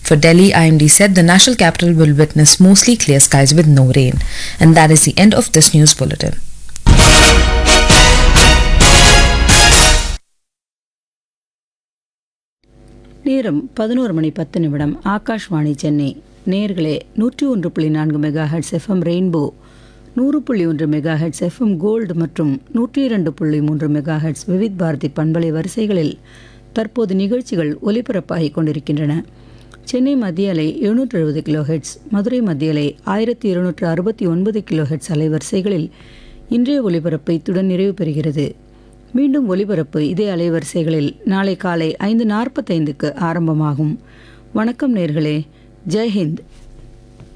For Delhi, IMD said the national capital will witness mostly clear skies with no rain. And that is the end of this news bulletin. நேரம் பதினோரு மணி பத்து நிமிடம் ஆகாஷ்வாணி சென்னை நேர்களே நூற்றி ஒன்று புள்ளி நான்கு மெகா ஹெட்ஸ் எஃப்எம் ரெயின்போ நூறு புள்ளி ஒன்று மெகா ஹெட்ஸ் எஃப்எம் கோல்டு மற்றும் நூற்றி இரண்டு புள்ளி மூன்று மெகா ஹெட்ஸ் விவித் பாரதி பண்பலை வரிசைகளில் தற்போது நிகழ்ச்சிகள் ஒலிபரப்பாகிக் கொண்டிருக்கின்றன சென்னை மத்திய அலை எழுநூற்று எழுபது கிலோ ஹெட்ஸ் மதுரை மத்திய அலை ஆயிரத்தி இருநூற்று அறுபத்தி ஒன்பது கிலோ ஹெட்ஸ் அலைவரிசைகளில் இன்றைய ஒலிபரப்பு இத்துடன் நிறைவு பெறுகிறது மீண்டும் ஒலிபரப்பு இதே அலைவரிசைகளில் நாளை காலை ஐந்து நாற்பத்தைந்துக்கு ஆரம்பமாகும் வணக்கம் நேர்களே ஜெய்ஹிந்த்